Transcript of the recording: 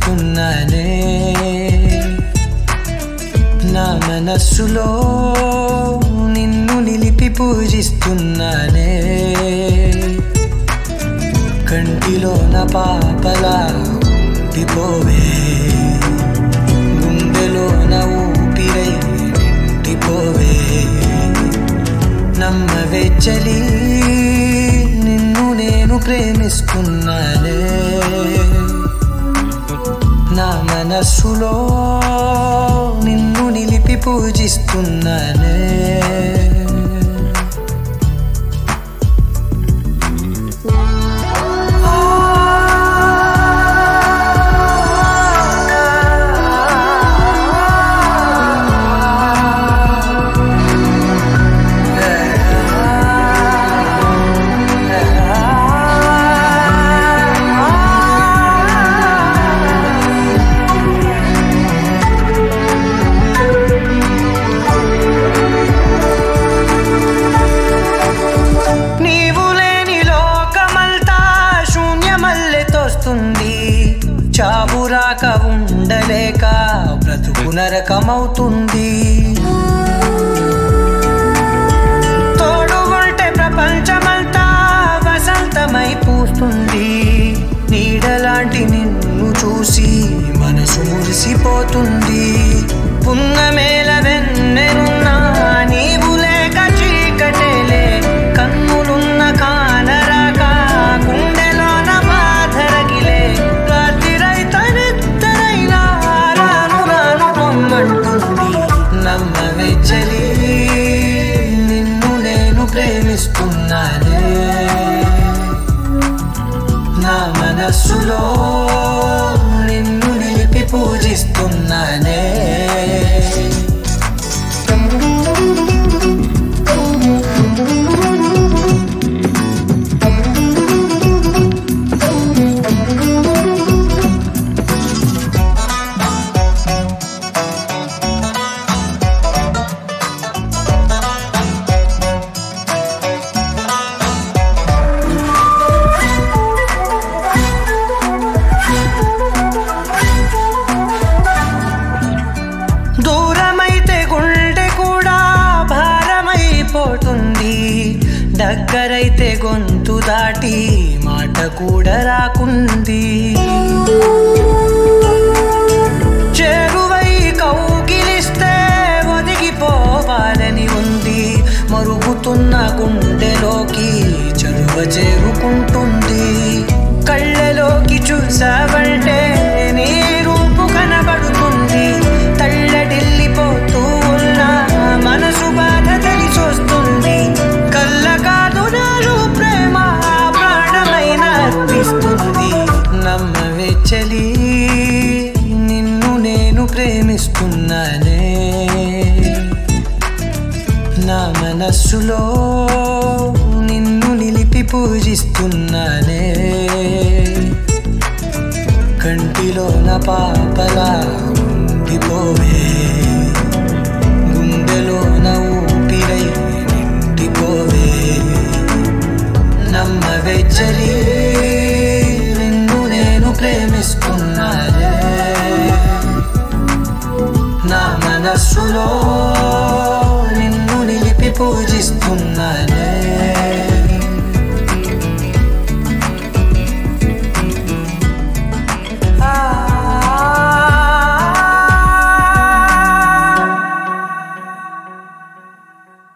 పూజిస్తున్నానే నా మనస్సులో నిన్ను నిలిపి పూజిస్తున్నానే కంటిలో నా పాపలా ఉండిపోవే గుండెలో నా ఊపిరై నిండిపోవే నమ్మవే చలి నిన్ను నేను ప్రేమిస్తున్నానే నా మనస్సులో నిన్ను నిలిపి పూజిస్తున్నానే నీవు లేని లోకమంతా శూన్యమల్లె తోస్తుంది చావు రాక ఉండలేక బ్రతుకు నరకమవుతుంది తోడు ఉంటే ప్రపంచమంతా వసంతమై పూస్తుంది నీడలాంటి నిన్ను చూసి మనసు మురిసిపోతుంది పున్నమేల వెన్నెనున్నా నీవు లేక చీకటేలే కన్నులున్న కానరాక గుండెలోన బాధరగిలే రాత్రిరైతనెత్తరైనా రాను రాను పొమ్మంటుంది నమ్మవే చలి నిన్ను నేను ప్రేమిస్తున్నానే నా మనస్సులో నిన్ను నిలిపి పూజిస్తున్నానే దూరమైతే గుండె కూడా భారమైపోతుంది దగ్గరైతే గొంతు దాటి మాట కూడా రాకుంది చేరువై కౌగిలిస్తే ఒదిగిపోవాలని ఉంది మరుగుతున్న గుండెలోకి చలువ చేరుకుంటుంది కళ్ళలోకి చూసావంటే నీ రూపు కనబడుతుంది తల్లడిల్లిపోతూ ఉన్న మనసు బాధ తెలిసొస్తుంది కళ్ళ కాదు నాలు ప్రేమ ప్రాణమైన అర్పిస్తుంది నమ్మవే చలి నిన్ను నేను ప్రేమిస్తున్నానే నా మనస్సులో నిన్ను నిలిపి పూజిస్తున్నానే కంటిలో నా పాపలా ఉండిపోవే గుండెలో నా ఊపిరై నిండిపోవే నమ్మవే చలి నిన్ను నేను ప్రేమిస్తున్నానే నా మనస్సులో నిన్ను నిలిపి పూజిస్తున్నానే